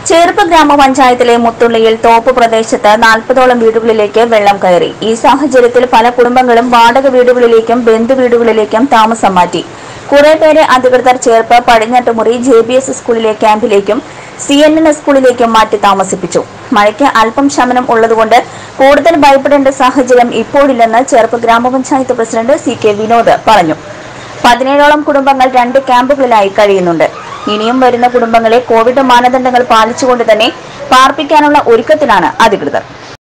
ചേർപ്പ് ഗ്രാമപഞ്ചായത്തിലെ മുത്തുള്ളിയിൽ തോപ്പ് പ്രദേശത്ത് നാൽപ്പതോളം വീടുകളിലേക്ക് വെള്ളം കയറി ഈ സാഹചര്യത്തിൽ പല കുടുംബങ്ങളും വാടക വീടുകളിലേക്കും ബന്ധു വീടുകളിലേക്കും താമസം മാറ്റി കുറെ പേരെ അധികൃതർ Cherpu Padinjattumuri J B S സ്കൂളിലെ ക്യാമ്പിലേക്കും സി എൻ എൻ സ്കൂളിലേക്കും മാറ്റി താമസിപ്പിച്ചു മഴയ്ക്ക് അല്പം ശമനം ഉള്ളതുകൊണ്ട് കൂടുതൽ ഭയപ്പെടേണ്ട സാഹചര്യം ഇപ്പോഴില്ലെന്ന് ചേർപ്പ് ഗ്രാമപഞ്ചായത്ത് പ്രസിഡന്റ് സി കെ വിനോദ് പറഞ്ഞു പതിനേഴോളം കുടുംബങ്ങൾ രണ്ട് ക്യാമ്പുകളിലായി കഴിയുന്നുണ്ട് ഇനിയും വരുന്ന കുടുംബങ്ങളെ കോവിഡ് മാനദണ്ഡങ്ങൾ പാലിച്ചുകൊണ്ട് തന്നെ പാർപ്പിക്കാനുള്ള ഒരുക്കത്തിലാണ് അധികൃതർ